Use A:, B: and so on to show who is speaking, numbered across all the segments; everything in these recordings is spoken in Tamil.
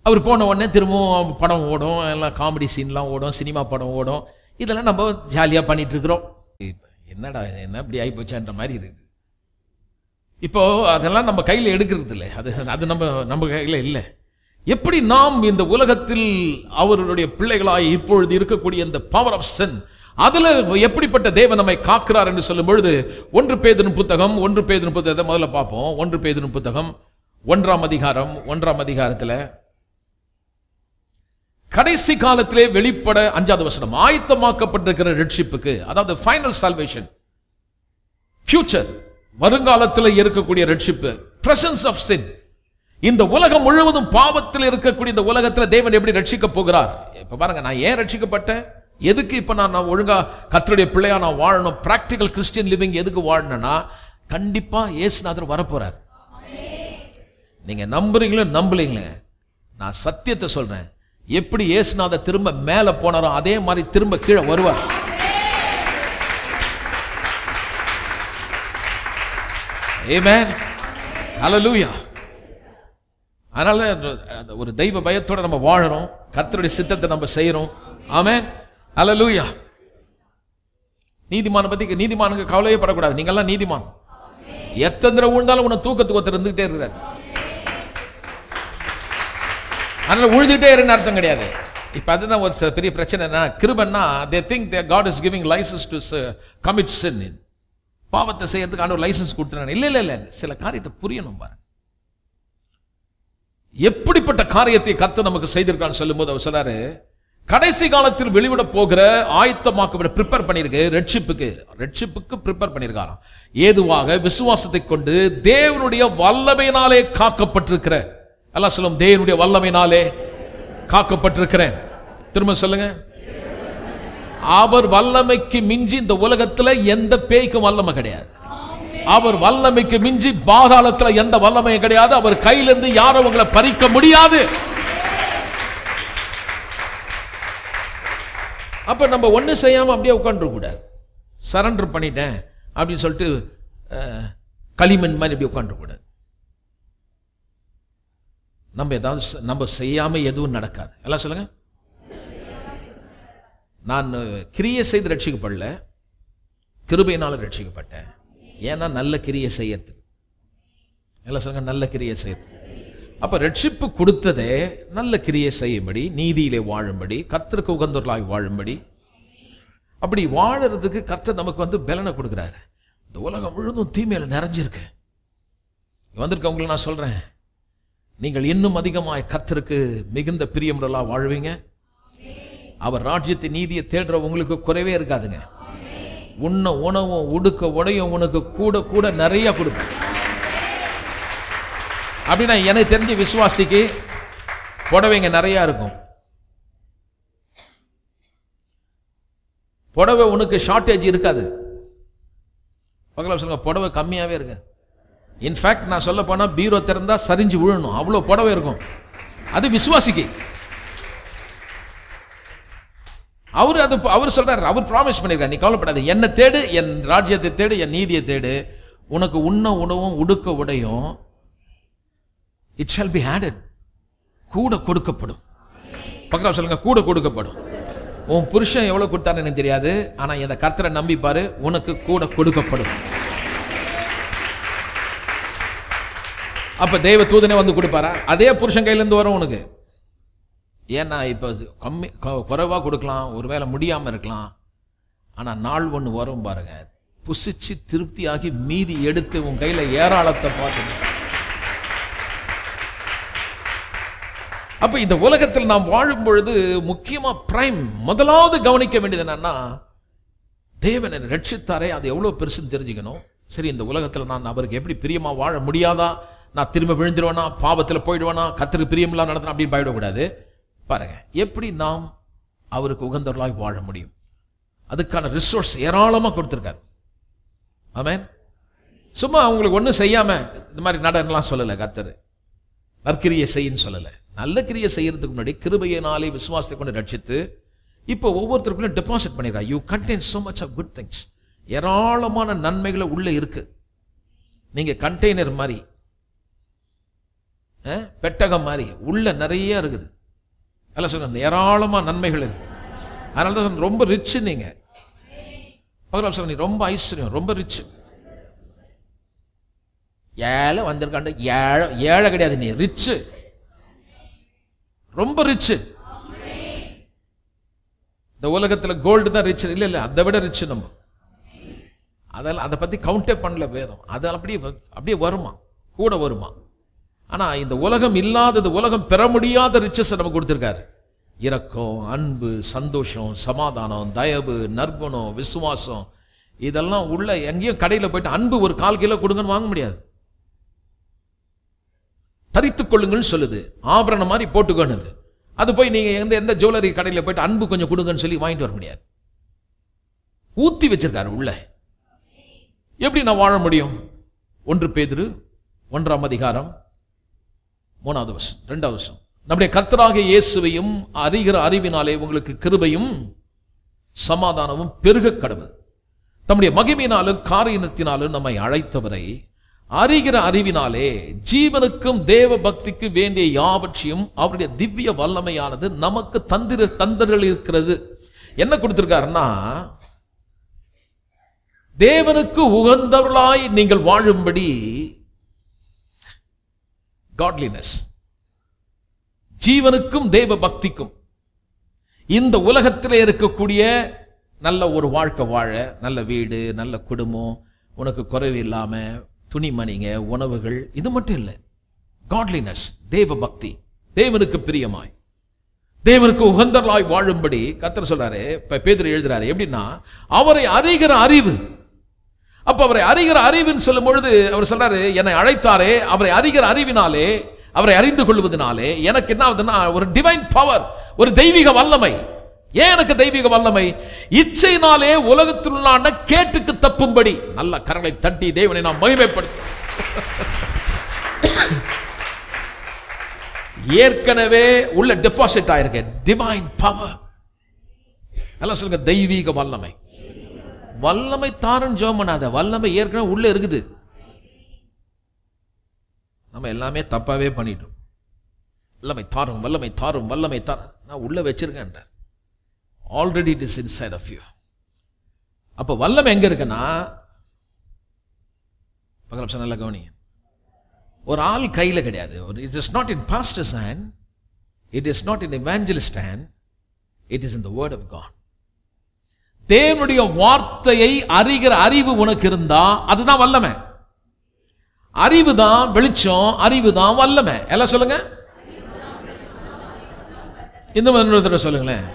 A: அவர் போன உடனே திரும்பவும் படம் ஓடும் எல்லாம் காமெடி சீன்லாம் ஓடும் சினிமா படம் ஓடும் இதெல்லாம் நம்ம ஜாலியாக பண்ணிட்டு இருக்கிறோம் இப்ப என்னடா இது, என்ன இப்படி ஆகிப்போச்சான்ற மாதிரி இருக்குது இப்போ அதெல்லாம் நம்ம கையில் எடுக்கிறது இல்லை அது அது நம்ம நம்ம கையில் இல்லை எப்படி நாம் இந்த உலகத்தில் அவருடைய பிள்ளைகளாய் இப்பொழுது இருக்கக்கூடிய இந்த பவர் ஆஃப் சென் அதுல எப்படிப்பட்ட தேவன் நம்மை காக்கிறார் என்று சொல்லும் பொழுது ஒன்று பேதின் புத்தகம் ஒன்று பேதின் புத்தகத்தை முதல்ல பார்ப்போம் ஒன்று பேதின் புத்தகம் ஒன்றாம் அதிகாரம் ஒன்றாம் அதிகாரத்துல கடைசி காலத்திலே வெளிப்பட அஞ்சாவது வசனம் ஆயத்தமாக்கப்பட்டிருக்கிற ரட்சிப்புக்கு அதாவது ஃபைனல் சால்வேஷன் ஃபியூச்சர் வருங்காலத்தில் இருக்கக்கூடிய ரட்சிப்பு பிரசன்ஸ் ஆஃப் சின் இந்த உலகம் முழுவதும் பாவத்தில் இருக்கக்கூடிய இந்த உலகத்தில் தேவன் எப்படி ரட்சிக்க போகிறார் இப்ப பாருங்க நான் ஏன் ரட்சிக்கப்பட்டேன் எதுக்கு இப்ப நான் நான் ஒழுங்கா கர்த்தருடைய பிள்ளையா நான் வாழணும் பிராக்டிக்கல் கிறிஸ்டியன் லிவிங் எதுக்கு வாழணும்னா கண்டிப்பா இயேசுநாதர் வரப்போறார் நீங்க நம்புறீங்களோ நம்பலீங்களே நான் சத்தியத்தை சொல்றேன் எப்படி இயேசுநாதர் திரும்ப மேல போனாரோ அதே மாதிரி திரும்ப கீழே வருவார் Amen. Hallelujah. அதனால அந்த ஒரு தெய்வ பயத்தோட நம்ம வாழறோம் கர்த்தருடைய சித்தத்தை நம்ம செய்யறோம் ஆமென் ஹalleluya நீதிமான பத்தி நீதிமானுக்கு கவலையே படக்கூடாது நீங்கெல்லாம் நீதிமான் எத்தனை தடவை விழுந்தாலும் உன்னை தூக்கத்துக்கு ஒருத்தர் இருந்துகிட்டே இருக்கிறார் அதனால உழுதுகிட்டே இருன்னு அர்த்தம் கிடையாது இப்ப அதுதான் ஒரு ச- பெரிய பிரச்சனை என்ன கிருபன்னா they think the God is giving licence to commit sin பாவத்தை செய்யறதுக்கு ஆண்டவர் லைசன்ஸ் கொடுத்துறாங்க இல்ல இல்ல இல்ல சில காரியத்தை புரியணும் பாருங்க எப்படிப்பட்ட காரியத்தை கர்த்தர் நமக்கு செய்திருக்கான்னு சொல்லும்போது அவர் சொல்றாரு கடைசி காலத்தில் வெளிவிட போகிற ஆயத்தமாக்க ப்ரிப்பேர் பண்ணிருக்கு ரட்சிப்புக்கு ரட்சிப்புக்கு ப்ரிப்பேர் பண்ணியிருக்காராம் ஏதுவாக விசுவாசத்தை கொண்டு தேவனுடைய வல்லமையினாலே காக்கப்பட்டிருக்கிற எல்லாம் சொல்லும் தேவனுடைய வல்லமையினாலே காக்கப்பட்டிருக்கிறேன் திரும்ப சொல்லுங்க அவர் வல்லமைக்கு மிஞ்சி இந்த உலகத்துல எந்த பேய்க்கும் வல்லமை கிடையாது அவர் வல்லமைக்கு மிஞ்சி பாதாளத்துல எந்த வல்லமையும் கிடையாது அவர் கையிலிருந்து யாரும் உங்களை பறிக்க முடியாது அப்ப நம்ம ஒண்ணு செய்யாம அப்படியே உட்காந்துருக்க கூடாது சரண்டர் பண்ணிட்டேன் அப்படின்னு சொல்லிட்டு அஹ், களிமண் மாதிரி அப்படியே உட்காந்துருக்க கூடாது நம்ம ஏதாவது செ- நம்ம செய்யாம எதுவும் நடக்காது எல்லாம் சொல்லுங்க நான் கிரியை செய்து ரட்சிக்கப்படல கிருபையினால ரட்சிக்கப்பட்டேன் ஏன்னா நல்ல கிரியை செய்யறது எல்லாம் சொல்லுங்க நல்ல கிரியை செய்யறது அப்ப ரட்சிப்பு கொடுத்ததே நல்ல கிரியை செய்யும்படி நீதியிலே வாழும்படி கர்த்தருக்கு உகந்தவர்களாய் வாழும்படி அப்படி வாழறதுக்கு கர்த்தர் நமக்கு வந்து பலனை கொடுக்குறாரு இந்த உலகம் முழுதும் தீமையில நிறைஞ்சிருக்கு வந்திருக்கவங்களை நான் சொல்றேன் நீங்கள் இன்னும் அதிகமாய் கர்த்தருக்கு மிகுந்த பிரியமுடலா வாழ்வீங்க அவர் ராஜ்யத்தை நீதியை தேடுற உங்களுக்கு குறைவே இருக்காதுங்க உண்ண உணவும் உடுக்க உடையும் உனக்கு கூட கூட நிறைய கொடுக்கும் அப்படின்னா எனக்கு தெரிஞ்ச விசுவாசிக்கு புடவைங்க நிறைய இருக்கும் புடவை உனக்கு ஷார்ட்டேஜ் இருக்காது பக்கத்தில் சொல்லுங்க புடவை கம்மியாவே இருக்கு இன்ஃபேக்ட் நான் சொல்ல போனா பீரோ திறந்தா சரிஞ்சு விழணும் அவ்வளோ புடவை இருக்கும் அது விசுவாசிக்கு அவர் அது அவர் சொல்றாரு அவர் ப்ராமிஸ் பண்ணிருக்காரு நீ கவலைப்படாத என்ன தேடு என் ராஜ்யத்தை தேடு என் நீதியை தேடு உனக்கு உண்ண உணவும் உடுக்க உடையும் இட் ஷால் பி ஆடட் கூட கொடுக்கப்படும் பக்கத்தில் சொல்லுங்க கூட கொடுக்கப்படும் உன் புருஷன் எவ்வளவு கொடுத்தான்னு எனக்கு தெரியாது ஆனா இந்த கர்த்தரை நம்பி பாரு உனக்கு கூட கொடுக்கப்படும் அப்ப தெய்வ தூதனே வந்து கொடுப்பாரா அதே புருஷன் கையில இருந்து வரும் உனக்கு ஏன்னா இப்போ கம்மி க- குறைவா கொடுக்கலாம் ஒருவேளை முடியாம இருக்கலாம் ஆனா நாள் ஒண்ணு வரும் பாருங்க புசிச்சு திருப்தியாகி மீதி எடுத்து உன் கையில ஏராளத்தை பார்த்து அப்ப இந்த உலகத்தில் நாம் வாழும் பொழுது முக்கியமா பிரைம் முதலாவது கவனிக்க வேண்டியது என்னன்னா தேவன் என்னை ரட்சித்தாரே அது எவ்வளவு பெருசுன்னு தெரிஞ்சுக்கணும் சரி இந்த உலகத்துல நான் அவருக்கு எப்படி பிரியமா வாழ முடியாதா நான் திரும்ப விழுந்துருவேனா பாவத்துல போயிடுவேனா கத்தருக்கு பிரியமில்லா நடத்தினா அப்படின்னு பயப்படக்கூடாது பாருங்க எப்படி நாம் அவருக்கு உகந்தவர்களாய் வாழ முடியும் அதுக்கான ரிசோர்ஸ் ஏராளமா கொடுத்திருக்காரு ஆமென் சும்மா அவங்களுக்கு ஒண்ணும் செய்யாம இந்த மாதிரி நடனலாம் சொல்லல கத்தர் நற்கிரியை செய்யின்னு சொல்லல நல்ல கிரியை செய்யறதுக்கு முன்னாடி கிருபையினாலே விசுவாசத்தை கொண்டு ரட்சித்து இப்போ ஒவ்வொருத்தருக்குள்ளும் டெபாசிட் பண்ணிருக்கா you contain so much of good things ஏராளமான நன்மைகளை உள்ள இருக்கு நீங்க கண்டெய்னர் மாதிரி அஹ், பெட்டகம் மாதிரி உள்ள நிறைய இருக்குது அல்ல சொல்ல ஏராளமா நன்மைகள் இருக்கு அதனால தான் சொல்றேன், ரொம்ப ரிச் நீங்க பகலாம் சொல்ல நீ ரொம்ப ஐஸ்வர்யம் ரொம்ப ரிச் ஏழை வந்திருக்காண்ட ஏழை ஏழை கிடையாது நீ ரிச்சு ரொம்ப ரிச்சு இந்த உலகத்துல கோல்டு தான் ரிச் இல்ல இல்ல அதை விட ரிச் நம்ம அதெல்லாம் அதை பத்தி கவுண்டே பண்ணல வேதம் அது அப்படியே வ- அப்படியே வருமா கூட வருமா ஆனா இந்த உலகம் இல்லாதது உலகம் பெற முடியாத ரிச்சஸ் நமக்கு கொடுத்திருக்காரு இரக்கம் அன்பு சந்தோஷம் சமாதானம் தயவு நற்குணம் விசுவாசம் இதெல்லாம் உள்ள எங்கேயும் கடையில் போயிட்டு அன்பு ஒரு கால் கிலோ கொடுங்கன்னு வாங்க முடியாது தரித்துக் கொள்ளுங்கள்னு சொல்லுது ஆபரணம் மாதிரி போட்டுக்கணுது அது போய் நீங்க எந்த எந்த ஜுவல்லரி கடையில் போயிட்டு அன்பு கொஞ்சம் கொடுங்கன்னு சொல்லி வாங்கிட்டு வர முடியாது ஊத்தி வச்சிருக்காரு உள்ள எப்படி நான் வாழ முடியும் ஒன்று பேதுரு ஒன்றாம் அதிகாரம் மூணாவது வருஷம் ரெண்டாவது வருஷம் நம்முடைய கர்த்தராகிய இயேசுவையும் அறிகிற அறிவினாலே உங்களுக்கு கிருபையும் சமாதானமும் பெருக கடவுள் தம்முடைய மகிமையினாலும் காரியத்தினாலும் நம்மை அழைத்தவரை அறிகிற அறிவினாலே ஜீவனுக்கும் தேவ பக்திக்கு வேண்டிய யாவற்றையும் அவருடைய திவ்ய வல்லமையானது நமக்கு தந்திர தந்தர்கள் இருக்கிறது என்ன கொடுத்திருக்காருன்னா தேவனுக்கு உகந்தவர்களாய் நீங்கள் வாழும்படி காட்லினஸ் ஜீவனுக்கும் தேவ பக்திக்கும் இந்த உலகத்தில் இருக்கக்கூடிய நல்ல ஒரு வாழ்க்கை வாழ நல்ல வீடு நல்ல குடும்பம் உனக்கு குறைவு இல்லாம துணிமணிங்க உணவுகள் இது மட்டும் இல்லை காட்லினஸ் தேவ பக்தி தேவனுக்கு பிரியமாய் தேவனுக்கு உகந்தர்களாய் வாழும்படி கத்தர் சொல்றாரு இப்ப பேதுரு எழுதுறாரு எப்படின்னா அவரை அறிகிற அறிவு அப்ப அவரை அறிகிற அறிவுன்னு சொல்லும் பொழுது அவர் சொல்றாரு என்னை அழைத்தாரே அவரை அறிகிற அறிவினாலே அவரை அறிந்து கொள்வதனாலே எனக்கு என்ன ஆகுதுன்னா ஒரு டிவைன் பவர் ஒரு தெய்வீக வல்லமை ஏன் எனக்கு தெய்வீக வல்லமை இச்சையினாலே உலகத்தில் உள்ள கேட்டுக்கு தப்பும்படி நல்ல கரங்களை தட்டி தேவனை நாம் மகிமைப்படுத்த ஏற்கனவே உள்ள டெபாசிட் ஆயிருக்க டிவைன் பவர் எல்லாம் சொல்லுங்க தெய்வீக வல்லமை வல்லமை தாரன் ஜோம் பண்ணாத வல்லமை ஏற்கனவே உள்ள இருக்குது நம்ம எல்லாமே தப்பாவே பண்ணிட்டோம் வல்லமை தாரும் வல்லமை தாரும் வல்லமை தாரும் நான் உள்ள வச்சிருக்கேன் already it is inside of you அப்போ வல்லமை எங்க இருக்குன்னா பக்கத்தில் நல்ல கவனிங்க ஒரு ஆள் கையில கிடையாது it is not in pastor's hand it is not in evangelist hand it is in the word of God தேவனுடைய வார்த்தையை அறிகிற அறிவு உனக்கு இருந்தா அதுதான் வல்லமை அறிவு தான் வெளிச்சம் அறிவு தான் வல்லமை எல்லாம் சொல்லுங்க இந்த மாதிரி சொல்லுங்களேன்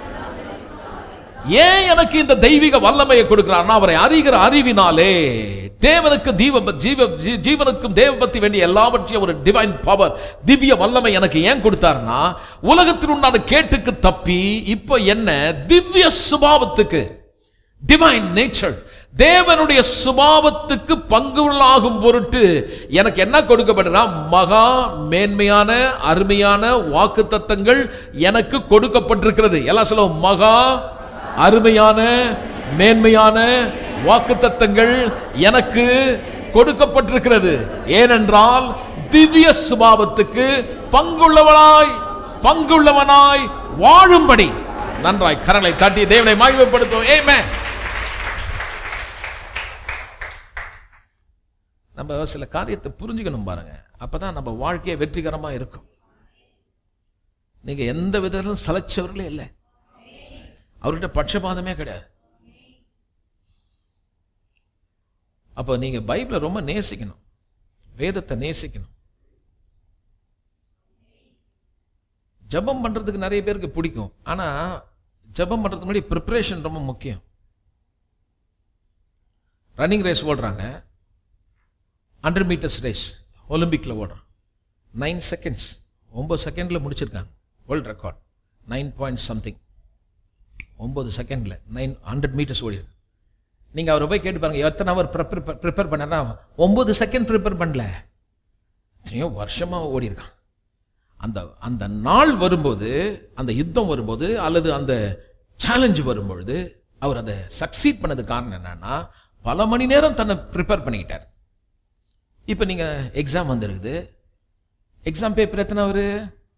A: ஏன் எனக்கு இந்த தெய்வீக வல்லமையை கொடுக்கிறார்னா அவரை அறிகிற அறிவினாலே தேவனுக்கு தீவ ஜீவ ஜீ- ஜீவனுக்கும் தேவ பத்தி வேண்டிய எல்லாவற்றையும் ஒரு டிவைன் பவர் திவ்ய வல்லமை எனக்கு ஏன் கொடுத்தாருன்னா உலகத்தில் உண்டான கேட்டுக்கு தப்பி இப்போ என்ன திவ்ய சுபாவத்துக்கு டிவைன் நேச்சர் தேவனுடைய சுபாவத்துக்கு பங்குள்ளாகும் பொருட்டு எனக்கு என்ன கொடுக்கப்படுறா மகா மேன்மையான அருமையான வாக்கு தத்தங்கள் எனக்கு கொடுக்கப்பட்டிருக்கிறது எல்லாம் சொல்லுவோம் மகா அருமையான மேன்மையான வாக்கு தத்தங்கள் எனக்கு கொடுக்கப்பட்டிருக்கிறது ஏனென்றால் திவ்ய சுபாவத்துக்கு பங்குள்ளவனாய் பங்குள்ளவனாய் வாழும்படி நன்றாய் கரங்களை தட்டி தேவனை மகிமைப்படுத்தும் ஏமே நம்ம சில காரியத்தை புரிஞ்சுக்கணும் பாருங்க அப்பதான் நம்ம வாழ்க்கையை வெற்றிகரமா இருக்கும் நீங்க எந்த விதத்திலும் சலைச்சவர்களே இல்லை அவர்கிட்ட பட்சபாதமே கிடையாது அப்போ நீங்க பைபிளை ரொம்ப நேசிக்கணும் வேதத்தை நேசிக்கணும் ஜெபம் பண்றதுக்கு நிறைய பேருக்கு பிடிக்கும் ஆனா ஜெபம் பண்றதுக்கு முன்னாடி ப்ரிப்பரேஷன் ரொம்ப முக்கியம் ரன்னிங் ரேஸ் ஓடுறாங்க ஹண்ட்ரட் மீட்டர்ஸ் ரேஸ் ஒலிம்பிக்ல ஓடுறான் நைன் செகண்ட்ஸ் ஒன்பது செகண்ட்ல முடிச்சிருக்காங்க world record nine point something ஒன்பது செகண்ட்ல நைன் ஹண்ட்ரட் மீட்டர்ஸ் ஓடி நீங்க அவரை போய் கேட்டு பாருங்க எத்தனை அவர் ப்ரிப்பேர் ப்ரிப்பேர் பண்ணா ஒன்பது செகண்ட் ப்ரிப்பேர் பண்ணல எத்தனையோ வருஷமா ஓடி இருக்கான் அந்த அந்த நாள் வரும்போது அந்த யுத்தம் வரும்போது அல்லது அந்த சேலஞ்சு வரும்பொழுது அவர் அதை சக்சீட் பண்ணது காரணம் என்னன்னா பல மணி நேரம் தன்னை ப்ரிப்பேர் பண்ணிக்கிட்டார் இப்போ நீங்க எக்ஸாம் வந்திருக்குது எக்ஸாம் பேப்பர் எத்தனை அவர்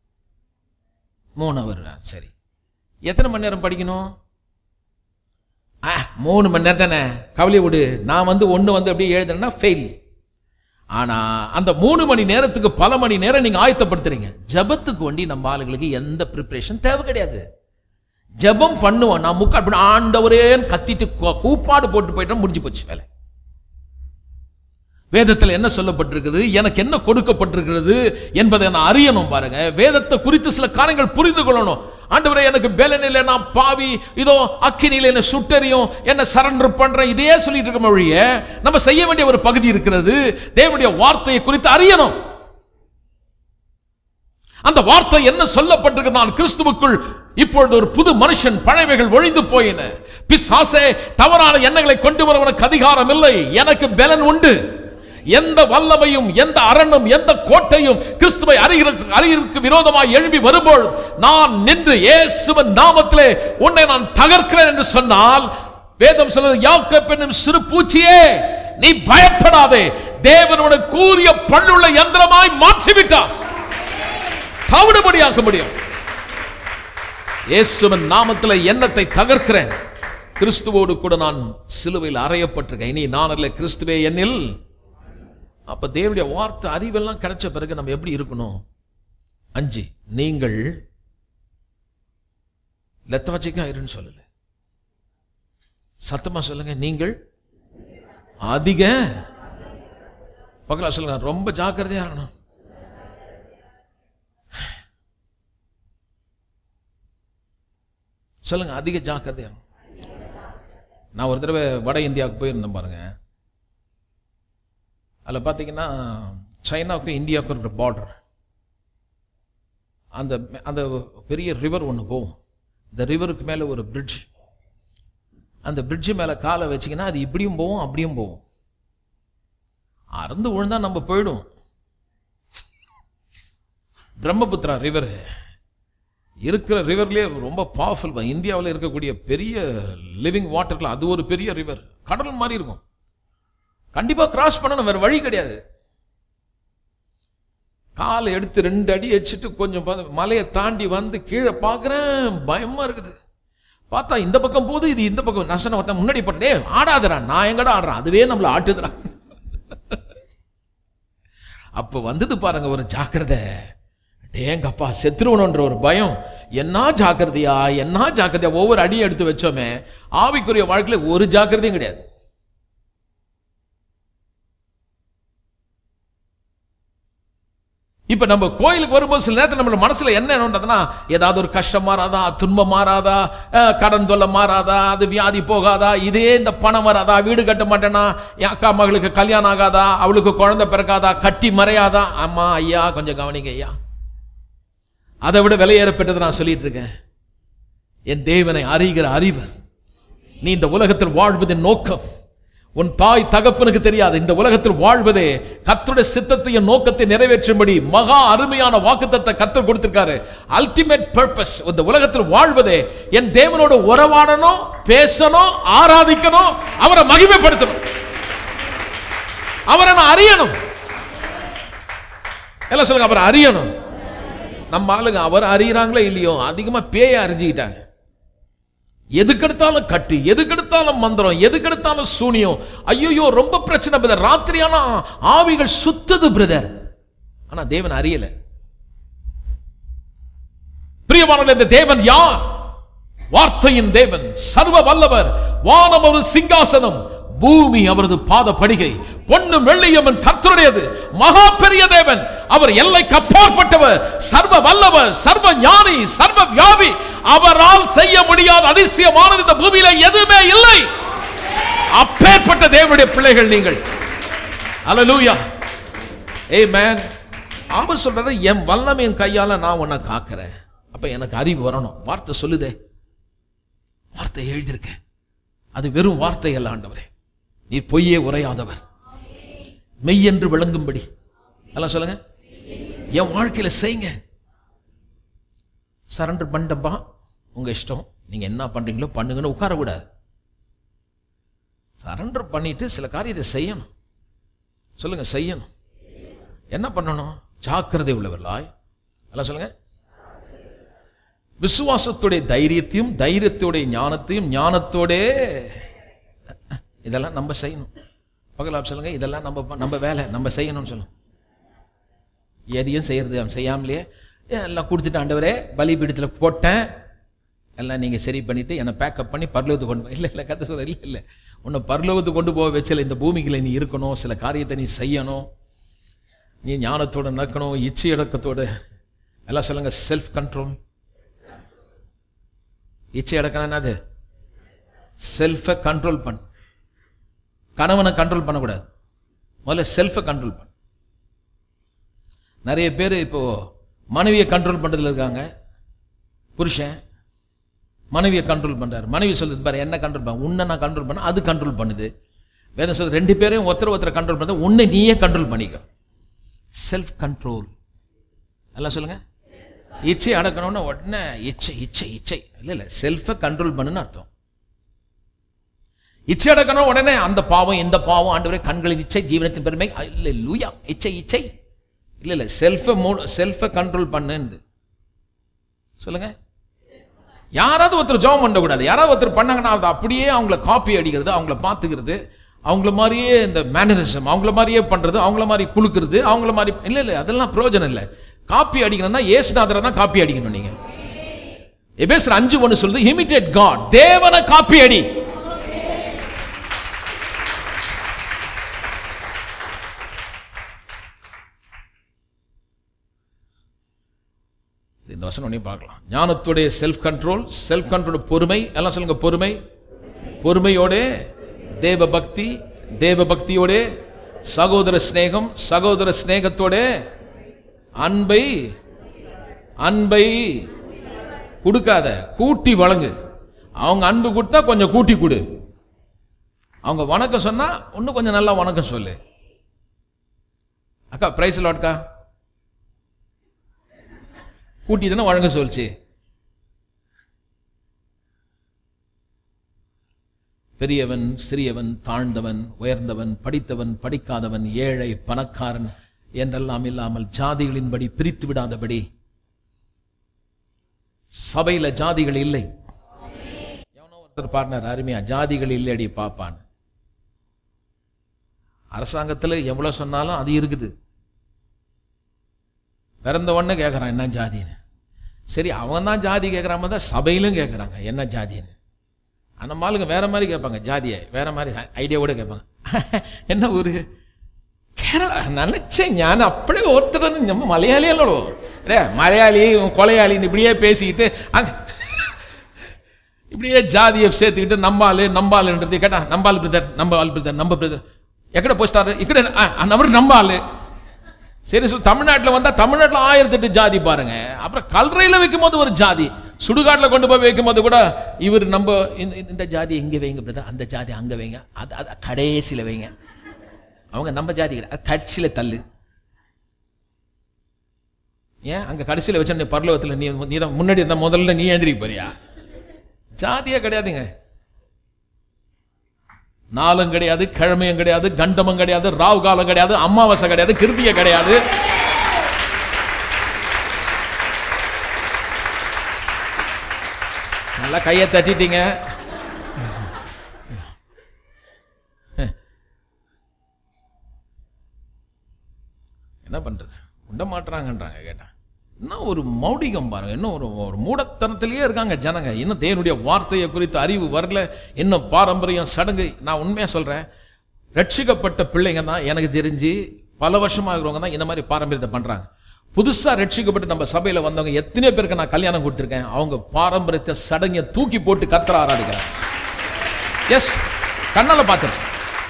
A: மூணு அவர் சரி எத்தனை மணி நேரம் படிக்கணும் ஆ மூணு மணி நேரம் தானே கவலை விடு நான் வந்து ஒன்று வந்து அப்படியே எழுதுனா ஃபெயில் ஆனா அந்த மூணு மணி நேரத்துக்கு பல மணி நேரம் நீங்க ஆயத்தப்படுத்துறீங்க ஜெபத்துக்கு வண்டி நம்ம ஆளுங்களுக்கு எந்த ப்ரிப்பரேஷன் தேவை கிடையாது ஜெபம் பண்ணுவோம் நான் முக்கா அப்படி ஆண்டவரேன்னு கத்திட்டு கூ- கூப்பாடு போட்டு போயிட்டோம் முடிஞ்சு போச்சு வேலை வேதத்தில் என்ன சொல்லப்பட்டிருக்குது எனக்கு என்ன கொடுக்கப்பட்டிருக்கிறது என்பதை நான் அறியணும் பாருங்க வேதத்தை குறித்து சில காரியங்கள் புரிந்து கொள்ளணும் ஆண்டவரே எனக்கு பேலனில நான் பாவி இதோ அக்கினியில என்ன சுட்டறியும் என்ன சரண்டர் பண்றேன் இதே சொல்லிட்டு இருக்க மொழிய நம்ம செய்ய வேண்டிய ஒரு பகுதி இருக்கிறது தேவனுடைய வார்த்தையை குறித்து அறியணும் அந்த வார்த்தை என்ன சொல்லப்பட்டிருக்கு நான் கிறிஸ்துவுக்குள் இப்பொழுது ஒரு புது மனுஷன் பழையவைகள் ஒழிந்து போயின பிசாசே தவறான எண்ணங்களை கொண்டு வரவனுக்கு அதிகாரம் இல்லை எனக்கு பலன் உண்டு எந்த வல்லமையும் எந்த அரணும் எந்த கோட்டையும் கிறிஸ்துவை அறிகிறதுக்கு அறிகிறதுக்கு விரோதமாய் எழும்பி வரும்போது நான் நின்று இயேசுவின் நாமத்திலே உன்னை நான் தகர்க்கிறேன் என்று சொன்னால் வேதம் சொல்றது யாக்கோப் என்னும் சிறு பூச்சியே நீ பயப்படாதே தேவன் உனக்கு கூறிய பல்லுள்ள யந்திரமாய் மாற்றிவிட்டார் தவிடுபடியாக்க முடியும் இயேசுவின் நாமத்தில் எண்ணத்தை தகர்க்கிறேன் கிறிஸ்துவோடு கூட நான் சிலுவையில் அறையப்பட்டிருக்கேன் இனி நான் அல்ல கிறிஸ்துவே என்னில் அப்ப தேவனுடைய வார்த்தை அறிவெல்லாம் கிடைச்ச பிறகு நம்ம எப்படி இருக்கணும் அஞ்சு நீங்கள் லெத்தவச்சிக்கா இருன்னு சொல்லல சத்தமா சொல்லுங்க நீங்கள் அதிக பக்கலா சொல்லுங்க ரொம்ப ஜாக்கிரதையா இருக்கணும் சொல்லுங்க அதிக ஜாக்கிரதையா இருக்கணும். நான் ஒரு தடவை வட இந்தியாவுக்கு போயிருந்தேன் பாருங்க அதில் பார்த்தீங்கன்னா சைனாவுக்கும் இந்தியாவுக்கும் இருக்கிற பார்டர் அந்த அந்த பெரிய ரிவர் ஒன்று போகும் இந்த ரிவருக்கு மேலே ஒரு பிரிட்ஜ் அந்த பிரிட்ஜ் மேலே காலை வச்சிங்கன்னா அது இப்படியும் போகும் அப்படியும் போகும் அறந்து விழுந்தா நம்ம போயிடும் பிரம்மபுத்திரா ரிவர் இருக்கிற ரிவர்லேயே ரொம்ப பவர்ஃபுல் இந்தியாவில் இருக்கக்கூடிய பெரிய லிவிங் வாட்டர்ல அது ஒரு பெரிய ரிவர் கடல் மாதிரி இருக்கும் கண்டிப்பா கிராஸ் பண்ணணும் வேற வழி கிடையாது காலை எடுத்து ரெண்டு அடி அடிச்சுட்டு கொஞ்சம் பா- மலையை தாண்டி வந்து கீழே பார்க்குறேன் பயமா இருக்குது பார்த்தா இந்த பக்கம் போகுது இது இந்த பக்கம் நசன ஒருத்தன் முன்னாடி போட்டே ஆடாதடா நான் எங்கடா ஆடுறேன் அதுவே நம்மள ஆட்டுதுடா அப்ப வந்தது பாருங்க ஒரு ஜாக்கிரதை டேங்கப்பா செத்துருவணுன்ற ஒரு பயம் என்ன ஜாக்கிரதையா என்ன ஜாக்கிரதையா ஒவ்வொரு அடியும் எடுத்து வச்சோமே ஆவிக்குரிய வாழ்க்கையில ஒரு ஜாக்கிரதையும் கிடையாது இப்ப நம்ம கோயிலுக்கு வரும்போது சில நேரத்தில் நம்ம மனசுல என்ன என்னன்றதுன்னா ஏதாவது ஒரு கஷ்டம் மாறாதா துன்பம் மாறாதா அஹ், கடன் தொல்லை மாறாதா அது வியாதி போகாதா இதே இந்த பணம் வராதா வீடு கட்ட மாட்டேனா என் அக்கா மகளுக்கு கல்யாணம் ஆகாதா அவளுக்கு குழந்தை பிறக்காதா கட்டி மறையாதா அம்மா ஐயா கொஞ்சம் கவனிங்க ஐயா அதை விட விலையேறப்பட்டதை நான் சொல்லிட்டு இருக்கேன் என் தேவனை அறிகிற அறிவு நீ இந்த உலகத்தில் வாழ்வதின் நோக்கம் உன் தாய் தகப்பனுக்கு தெரியாது இந்த உலகத்தில் வாழ்வதே கர்த்தருடைய சித்தத்தையும் நோக்கத்தை நிறைவேற்றும்படி மகா அருமையான வாக்குத்தத்தை கத்தர் கொடுத்திருக்காரு அல்டிமேட் பர்பஸ் இந்த உலகத்தில் வாழ்வதே என் தேவனோடு உறவாடணும் பேசணும் ஆராதிக்கணும் அவரை மகிமைப்படுத்தணும் அவரை நான் அறியணும் எல்லாம் சொல்லுங்க அவரை அறியணும் நம்ம ஆளுங்க அவர் அறியறாங்களோ இல்லையோ அதிகமா பேய அறிஞ்சுக்கிட்டாங்க எதுக்கெடுத்தாலும் கட்டு எதுக்கெடுத்தாலும் மந்திரம் எதுக்கெடுத்தாலும் சூனியம் ஐயோ ரொம்ப பிரச்சனை பிரதர் ராத்திரியானா ஆவிகள் சுத்தது பிரதர் ஆனா தேவன் அறியல பிரியமானவர்களே இந்த தேவன் யார் வார்த்தையின் தேவன் சர்வ வல்லவர் வானம் ஒரு சிங்காசனம் பூமி அவரது பாத படிகை பொன்னும் வெள்ளியும் அவன் கர்த்தருடையது மகா பெரிய தேவன் அவர் எல்லைக்கு அப்பாற்பட்டவர் சர்வ வல்லவர் சர்வ ஞானி சர்வ வியாபி அவரால் செய்ய முடியாத அதிசயமானது இந்த பூமியில எதுவுமே இல்லை அப்பேற்பட்ட தேவனுடைய பிள்ளைகள் நீங்கள் அல்லேலூயா ஏமேன் அவர் சொல்றது என் வல்லமை என் கையால நான் உன்னை காக்கிறேன் அப்ப எனக்கு அறிவு வரணும் வார்த்தை சொல்லுதே வார்த்தை எழுதியிருக்கேன் அது வெறும் வார்த்தை அல்ல ஆண்டவரே நீர் பொய்யே உரையாதவர் மெய் என்று விளங்கும்படி எல்லாம் சொல்லுங்க என் வாழ்க்கையில செய்யுங்க சரண்டர் பண்ணிட்டப்பா உங்க இஷ்டம் நீங்க என்ன பண்றீங்களோ பண்ணுங்கன்னு உட்காரக்கூடாது சரண்டர் பண்ணிட்டு சில காரியத்தை செய்யணும் சொல்லுங்க செய்யணும் என்ன பண்ணணும் ஜாக்கிரதை உள்ளவர்களாய் எல்லாம் சொல்லுங்க விசுவாசத்துடைய தைரியத்தையும் தைரியத்துடைய ஞானத்தையும் ஞானத்தோட இதெல்லாம் நம்ம செய்யணும் பகலாப் சொல்லுங்க இதெல்லாம் நம்ம நம்ம வேலை நம்ம செய்யணும்னு சொல்லுங்க எதையும் செய்யறது அவன் செய்யாமலேயே ஏன் எல்லாம் கொடுத்துட்டு ஆண்டவரே பலிபீடத்தில் போட்டேன் எல்லாம் நீங்கள் சரி பண்ணிட்டு என்னை பேக்கப் பண்ணி பரலோகத்துக்கு கொண்டு போ இல்லை இல்லை கதை சொல்ல இல்லை இல்லை உன்னை பரலோகத்துக்கு கொண்டு போக வச்சல இந்த பூமிக்குள்ள நீ இருக்கணும் சில காரியத்தை நீ செய்யணும் நீ ஞானத்தோட நடக்கணும் இச்சை அடக்கத்தோட எல்லாம் சொல்லுங்க செல்ஃப் கண்ட்ரோல் இச்சை அடக்கணும் என்னது செல்ஃபை கண்ட்ரோல் பண்ணு கணவனை கண்ட்ரோல் பண்ணக்கூடாது முதல்ல செல்ஃபை கண்ட்ரோல் பண்ணு நிறைய பேர் இப்போ மனைவியை கண்ட்ரோல் பண்றதுல இருக்காங்க புருஷன் மனைவியை கண்ட்ரோல் பண்றாரு மனைவி சொல்லுது பாரு என்ன கண்ட்ரோல் பண்ண உன்னை நான் கண்ட்ரோல் பண்ண அது கண்ட்ரோல் பண்ணுது வேதம் சொல்லுது ரெண்டு பேரையும் ஒருத்தர் ஒருத்தர் கண்ட்ரோல் பண்ணது உன்னை நீயே கண்ட்ரோல் பண்ணிக்க செல்ஃப் கண்ட்ரோல் எல்லாம் சொல்லுங்க இச்சை அடக்கணும்னா உடனே இச்சை இச்சை இச்சை இல்லை இல்லை செல்ஃபை கண்ட்ரோல் பண்ணுன்னு அர்த்தம் இச்சை அடக்கணும் உடனே அந்த பாவம் இந்த பாவம் ஆண்டவரே கண்களின் இச்சை ஜீவனத்தின் பெருமை இல்லை லூயா இச்சை இச்சை இல்லை இல்லை செல்ஃபை மூ செல்ஃபை கண்ட்ரோல் பண்ணுன்னு சொல்லுங்க யாராவது ஒருத்தர் ஜெபம் பண்ணக்கூடாது யாராவது ஒருத்தர் பண்ணாங்கன்னா அது அப்படியே அவங்கள காப்பி அடிக்கிறது அவங்கள பார்த்துக்கிறது அவங்கள மாதிரியே இந்த மேனரிசம் அவங்கள மாதிரியே பண்றது அவங்கள மாதிரி குலுக்குறது அவங்கள மாதிரி இல்லை இல்லை அதெல்லாம் பிரயோஜனம் இல்லை காப்பி அடிக்கணும்னா ஏசுநாதரை தான் காப்பி அடிக்கணும் நீங்க எபேசர் அஞ்சு ஒன்று சொல்லுது இமிட்டேட் காட் தேவனை காப்பி அடி இந்த வசனம் ஒன்றையும் பார்க்கலாம் ஞானத்துடைய செல்ஃப் கண்ட்ரோல் செல்ஃப் கண்ட்ரோல் பொறுமை எல்லாம் சொல்லுங்க பொறுமை பொறுமையோட தேவ பக்தி தேவ பக்தியோட சகோதர சிநேகம் சகோதர சிநேகத்தோட அன்பை அன்பை கொடுக்காத கூட்டி வழங்கு அவங்க அன்பு கொடுத்தா கொஞ்சம் கூட்டி கொடு அவங்க வணக்கம் சொன்னா இன்னும் கொஞ்சம் நல்லா வணக்கம் சொல்லு அக்கா பிரைஸ் லாட்கா கூட்டி தானே வழங்க சொல்லிச்சு பெரியவன் சிறியவன் தாழ்ந்தவன் உயர்ந்தவன் படித்தவன் படிக்காதவன் ஏழை பணக்காரன் என்றெல்லாம் இல்லாமல் ஜாதிகளின்படி பிரித்து விடாதபடி சபையில ஜாதிகள் இல்லை எவனோ ஒருத்தர் பாடினார் அருமையா ஜாதிகள் இல்லையடி பாப்பான் அரசாங்கத்துல எவ்வளவு சொன்னாலும் அது இருக்குது பிறந்த உடனே கேட்குறான் என்ன ஜாதின்னு சரி அவன் தான் ஜாதி கேட்குறாம தான் சபையிலும் கேட்குறாங்க என்ன ஜாதின்னு அந்த மாளுங்க வேற மாதிரி கேட்பாங்க ஜாதியை வேற மாதிரி ஐடியாவோட கேட்பாங்க என்ன ஊரு കേരള നനച്ച ഞാൻ അപ്പോഴേ ഓർത്തതാണ് നമ്മ മലയാളിയല്ലോ അല്ലേ മലയാളി കൊലയാളി இப்படியே பேசிக்கிட்டு அங்க இப்படியே ஜாதியை சேர்த்துக்கிட்டு நம்பாலு நம்பாலுன்றது கேட்டா நம்பால் பிரதர் நம்பால் பிரதர் நம்ப பிரதர் எக்கட போஸ்டாரு இக்கட நம்பர் நம்பாலு சரி சொல்லு தமிழ்நாட்டில் வந்தா தமிழ்நாட்டில் ஆயிரத்தெட்டு ஜாதி பாருங்க அப்புறம் கல்றையில் வைக்கும் போது ஒரு ஜாதி சுடுகாட்டில் கொண்டு போய் வைக்கும் போது கூட இவர் நம்ம இந்த- இந்த ஜாதி இங்கே வைங்க பிரதர் அந்த ஜாதி அங்கே வைங்க அது அது கடைசியில் வைங்க அவங்க நம்ம ஜாதி கிடையாது கடைசியில் தள்ளு ஏன் அங்க கடைசியில் வச்ச நீ பரலோகத்தில் நீ நீ தான் முன்னாடி இருந்தா முதல்ல நீ எந்திரிக்க போறியா ஜாதியே கிடையாதுங்க நாளும் கிடையாது கிழமையும் கிடையாது கண்டமும் கிடையாது ராவு காலம் கிடையாது அமாவாசை கிடையாது கிருத்திய கிடையாது நல்லா கையை தட்டிட்டீங்க என்ன பண்றது உண்ட மாட்டுறாங்கன்றாங்க கேட்டா என்ன ஒரு மௌடிகம் பாருங்க இன்னும் ஒரு ஒரு மூடத்தனத்திலேயே இருக்காங்க ஜனங்க இன்னும் தேவனுடைய வார்த்தையை குறித்து அறிவு வரல இன்னும் பாரம்பரியம் சடங்கு நான் உண்மையா சொல்றேன் ரட்சிக்கப்பட்ட பிள்ளைங்க தான் எனக்கு தெரிஞ்சு பல வருஷமா இருக்கிறவங்க தான் இந்த மாதிரி பாரம்பரியத்தை பண்றாங்க புதுசா ரட்சிக்கப்பட்டு நம்ம சபையில வந்தவங்க எத்தனை பேருக்கு நான் கல்யாணம் கொடுத்துருக்கேன் அவங்க பாரம்பரியத்தை சடங்கை தூக்கி போட்டு கர்த்தரை ஆராதிக்கிறாங்க எஸ் கண்ணால பார்த்துருக்கேன்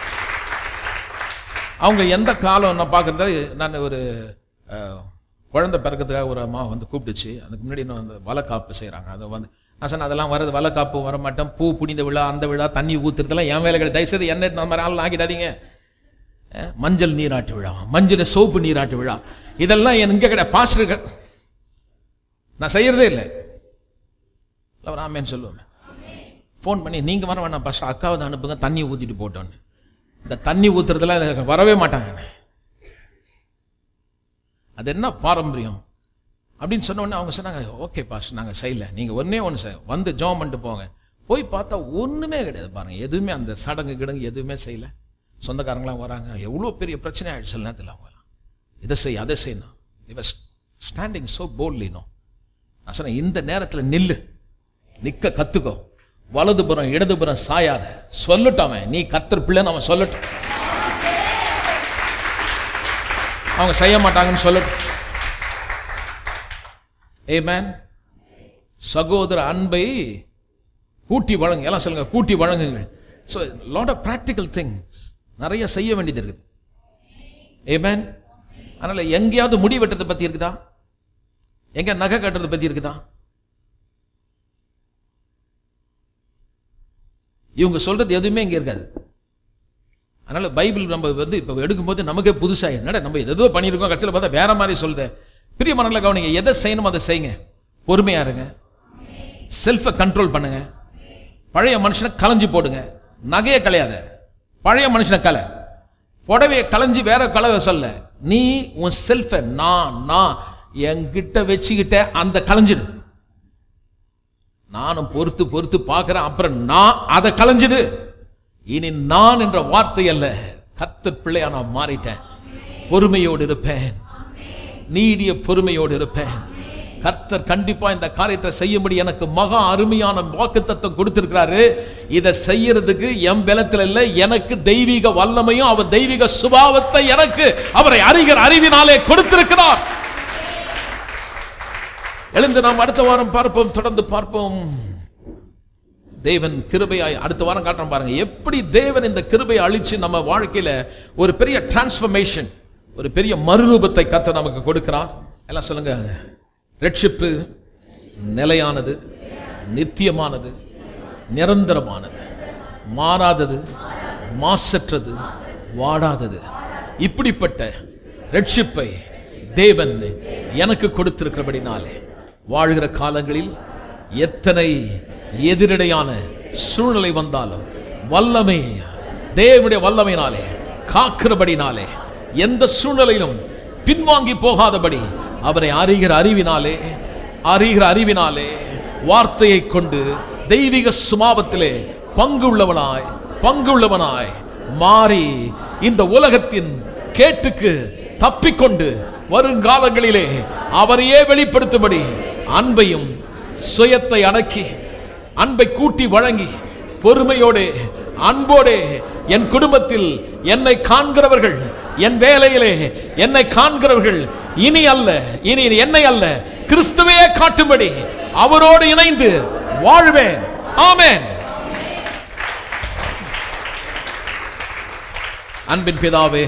A: அவங்க எந்த காலம் நான் பார்க்குறது நான் ஒரு அஹ், குழந்தை பிறக்கிறதுக்காக ஒரு அம்மா வந்து கூப்பிட்டுச்சு அதுக்கு முன்னாடி இன்னும் அந்த வலைக்காப்பு செய்கிறாங்க அதை வந்து நான் சொன்னேன் அதெல்லாம் வருது வலைக்காப்பு வர மாட்டேன் பூ புனித விழா அந்த விழா தண்ணி ஊத்துறதுலாம் என் வேலை கிடையாது தயவுசெய்து என்ன இந்த மாதிரி ஆள் ஆக்கிடாதீங்க அஹ், மஞ்சள் நீராட்டு விழா மஞ்சள் சோப்பு நீராட்டு விழா இதெல்லாம் என் இங்கே கிடையாது பாஸ்டர்கள் நான் செய்யறதே இல்லை அவர் ஆமேன்னு சொல்லுவேன் ஃபோன் பண்ணி நீங்க வர வேணாம் பாஸ்டர் அக்காவை தான் அனுப்புங்க தண்ணி ஊத்திட்டு போட்டோன்னு இந்த தண்ணி ஊத்துறதுலாம் எனக்கு வரவே மாட்டாங்க அது என்ன பாரம்பரியம் அப்படின்னு சொன்ன உடனே அவங்க சொன்னாங்க ஓகே பாஸ் நாங்கள் செய்யல நீங்கள் ஒன்றே ஒன்று செய்ய வந்து ஜோம் பண்ணிட்டு போங்க போய் பார்த்தா ஒன்றுமே கிடையாது பாருங்க எதுவுமே அந்த சடங்கு கிடங்கு எதுவுமே செய்யல சொந்தக்காரங்களாம் வராங்க எவ்வளோ பெரிய பிரச்சனை ஆயிடுச்சு சில நேரத்தில் அவங்களாம் இதை செய் அதை செய்யணும் இவ ஸ்டாண்டிங் சோ போல்ட்லி நோ நான் சொன்னேன் இந்த நேரத்தில் நில்லு நிக்க கத்துக்கோ வலதுபுறம் இடதுபுறம் சாயாத சொல்லட்டும் அவன் நீ கத்தர் பிள்ளைன்னு அவன் சொல்லட்டும் அவங்க செய்ய மாட்டாங்கன்னு சொல்லட்டும் ஏமேன் சகோதர அன்பை கூட்டி வழங்க எல்லாம் சொல்லுங்க கூட்டி வழங்குங்கள் so lot of practical things நிறைய செய்ய வேண்டியது இருக்குது ஏமேன் அதனால எங்கேயாவது முடி வெட்டுறதை பத்தி இருக்குதா எங்க நகை கட்டுறதை பத்தி இருக்குதா இவங்க சொல்றது எதுவுமே இங்க இருக்காது அதனால பைபிள் நம்ம வந்து இப்போ எடுக்கும்போது நமக்கே புதுசா என்னடா நம்ம எதோ பண்ணியிருக்கோம் கடைசியில் பார்த்தா வேற மாதிரி சொல்லுது பிரிய மனநிலை கவனிங்க எதை செய்யணுமோ அதை செய்யுங்க பொறுமையா இருங்க செல்ஃபை கண்ட்ரோல் பண்ணுங்க பழைய மனுஷனை கலைஞ்சு போடுங்க நகையை கலையாத பழைய மனுஷனை கலை புடவையை கலைஞ்சு வேற கலவை சொல்ல நீ உன் செல்ஃபை நான் நான் என்கிட்ட வச்சுக்கிட்ட அந்த கலைஞ்சிடு நானும் பொறுத்து பொறுத்து பார்க்கிறேன் அப்புறம் நான் அதை கலைஞ்சிடு இனி நான் என்ற வார்த்தை அல்ல கத்தர் பிள்ளையா நான் மாறிட்டேன் பொறுமையோடு இருப்பேன் நீடிய பொறுமையோடு இருப்பேன் கர்த்தர் கண்டிப்பா இந்த காரியத்தை செய்யும்படி எனக்கு மகா அருமையான வாக்குத்தத்தம் கொடுத்திருக்கிறாரு இதை செய்யறதுக்கு என் பலத்தில் இல்லை எனக்கு தெய்வீக வல்லமையும் அவர் தெய்வீக சுபாவத்தை எனக்கு அவரை அறிகிற அறிவினாலே கொடுத்திருக்கிறார் எழுந்து நாம் அடுத்த வாரம் பார்ப்போம் தொடர்ந்து பார்ப்போம் தேவன் கிருபையாய் அடுத்த வாரம் காட்டுறோம் பாருங்க எப்படி தேவன் இந்த கிருபையை அழிச்சு நம்ம வாழ்க்கையில ஒரு பெரிய டிரான்ஸ்ஃபர்மேஷன் ஒரு பெரிய மறுரூபத்தை கத்த நமக்கு கொடுக்கிறார் எல்லாம் சொல்லுங்க ரட்சிப்பு நிலையானது நித்தியமானது நிரந்தரமானது மாறாதது மாசற்றது வாடாதது இப்படிப்பட்ட ரட்சிப்பை தேவன் எனக்கு கொடுத்திருக்கிறபடினாலே வாழ்கிற காலங்களில் எத்தனை எதிரடையான சூழ்நிலை வந்தாலும் வல்லமை தேவனுடைய வல்லமையினாலே காக்கிறபடினாலே எந்த சூழ்நிலையிலும் பின்வாங்கி போகாதபடி அவரை அறிகிற அறிவினாலே அறிகிற அறிவினாலே வார்த்தையை கொண்டு தெய்வீக சுபாவத்திலே பங்குள்ளவனாய் பங்குள்ளவனாய் மாறி இந்த உலகத்தின் கேட்டுக்கு தப்பிக்கொண்டு வருங்காலங்களிலே அவரையே வெளிப்படுத்தும்படி அன்பையும் சுயத்தை அடக்கி அன்பை கூட்டி வழங்கி பொறுமையோடு அன்போடு என் குடும்பத்தில் என்னை காண்கிறவர்கள் என் வேலையிலே என்னை காண்கிறவர்கள் இனி அல்ல இனி என்னை அல்ல கிறிஸ்துவையே காட்டும்படி அவரோடு இணைந்து வாழ்வேன் ஆமென் அன்பின் பிதாவே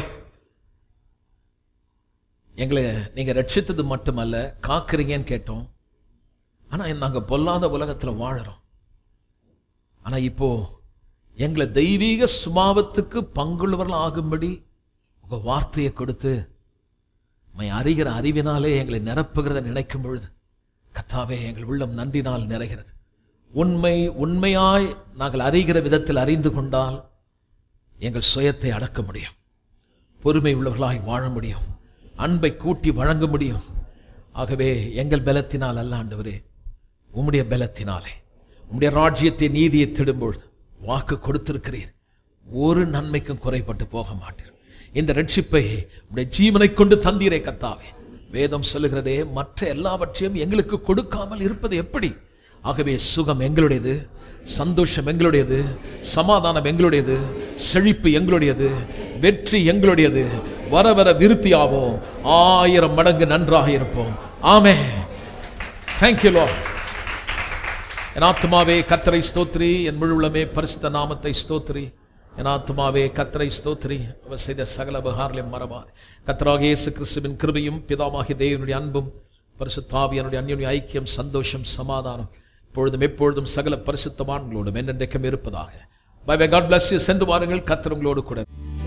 A: எங்களை நீங்க ரட்சித்தது மட்டுமல்ல காக்குறீங்கன்னு கேட்டோம் ஆனா நாங்க பொல்லாத உலகத்துல வாழறோம் ஆனா இப்போ எங்களை தெய்வீக சுபாவத்துக்கு பங்குள்ளவர்கள் ஆகும்படி உங்க வார்த்தையை கொடுத்து உம்மை அறிகிற அறிவினாலே எங்களை நிரப்புகிறத நினைக்கும் பொழுது கத்தாவே எங்கள் உள்ளம் நன்றினால் நிறைகிறது உண்மை உண்மையாய் நாங்கள் அறிகிற விதத்தில் அறிந்து கொண்டால் எங்கள் சுயத்தை அடக்க முடியும் பொறுமை உள்ளவர்களாய் வாழ முடியும் அன்பை கூட்டி வழங்க முடியும் ஆகவே எங்கள் பலத்தினால் அல்ல ஆண்டவரே உம்முடைய பலத்தினாலே உம்முடைய ராஜ்யத்தை நீதியை திடும்பொழுது வாக்கு கொடுத்திருக்கிறீர் ஒரு நன்மைக்கும் குறைபட்டு போக மாட்டீர் இந்த ரட்சிப்பை உடைய ஜீவனை கொண்டு தந்தீரே கத்தாவே வேதம் சொல்லுகிறதே மற்ற எல்லாவற்றையும் எங்களுக்கு கொடுக்காமல் இருப்பது எப்படி ஆகவே சுகம் எங்களுடையது சந்தோஷம் எங்களுடையது சமாதானம் எங்களுடையது செழிப்பு எங்களுடையது வெற்றி எங்களுடையது வர வர விருத்தியாவோம் ஆயிரம் மடங்கு நன்றாக இருப்போம் ஆமே தேங்க்யூ லோ என் ஆத்மாவே கத்தரை ஸ்தோத்ரி என் முழு உள்ளமே பரிசுத்த நாமத்தை ஸ்தோத்ரி என் ஆத்மாவே கத்தரை ஸ்தோத்ரி அவர் செய்த சகல உபகாரங்களையும் மறவா கத்தராக இயேசு கிறிஸ்துவின் கிருபையும் பிதாமாகிய தேவனுடைய அன்பும் பரிசுத்தாவியனுடைய அந்யுடைய ஐக்கியம் சந்தோஷம் சமாதானம் இப்பொழுதும் எப்பொழுதும் சகல பரிசுத்தவான்களோடும் என்னென்றைக்கும் இருப்பதாக bye bye God bless you சென்று வாருங்கள் கத்தர் உங்களோடு கூட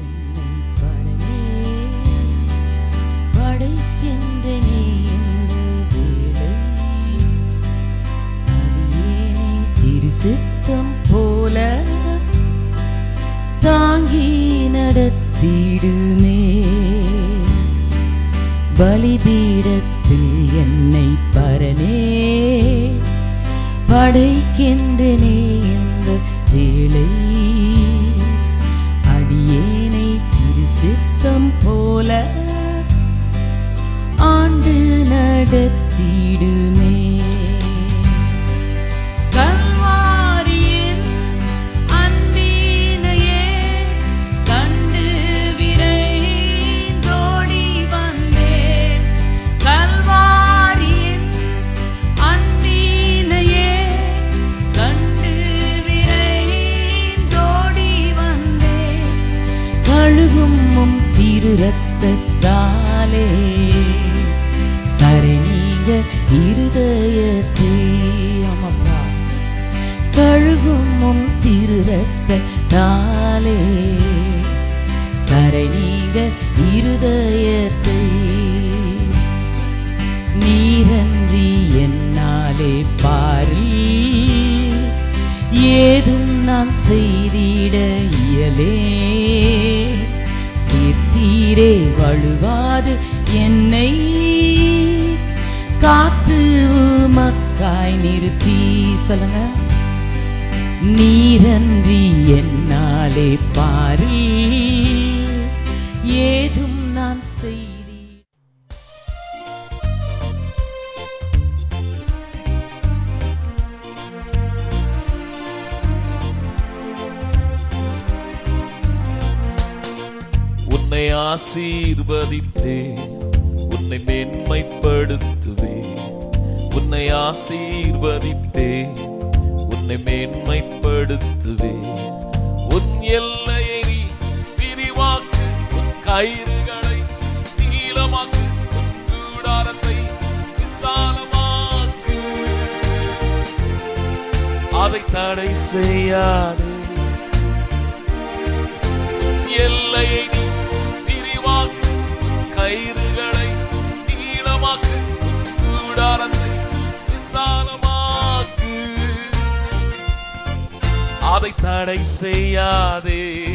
B: படைக்கின்றனே இந்த வேளை. அடியேனை திருசித்தம் போல தாங்கி நடத்திடுமே பலிபீடத்தில் என்னை பரனே படைக்கின்றனே இந்த வேளை அடியேனை திருசித்தம் போல ஆண்டு நடத்திடுமே கல்வாரியின் அன்பினையே கண்டு விரைந்தோடி வந்தேன் கல்வாரியின் அன்பினையே கண்டு விரைந்தோடி வந்தேன் கழுகும் உம் திரு ரத்தத்தாலே கரை நீங்க இருதயத்தை அமப்பா கழுகும் உம் திரு ரத்தத்தாலே கரை நீங்க இருதயத்தை நீரன்றி என்னாலே பாரி ஏதும் நான் செய்திட இயலே சீர்த்தீரே வழுவாது என்னை காத்து உமக்காய் நிறுத்தி சொல்லுங்க நீரன்றி என்னாலே பாரி ஏதும் நான் செய்தி
C: உன்னை ஆசீர்வதித்தே உன்னை மேன்மைப்படுத்துவே உன்னை ஆசீர்வதித்தே உன்னை மேன்மைப்படுத்துவே உன் எல்லையை நீ விரிவாக்கு உன் கயிறுகளை நீளமாக்கு உன் கூடாரத்தை விசாலமாக்கு அதை தடை செய்யாதே எல்லையை நீ விரிவாக்கு கயிறுகளை நீளமாக்கு கூடாரத்தை விசாலமாக்கு அதை தடை செய்யாதே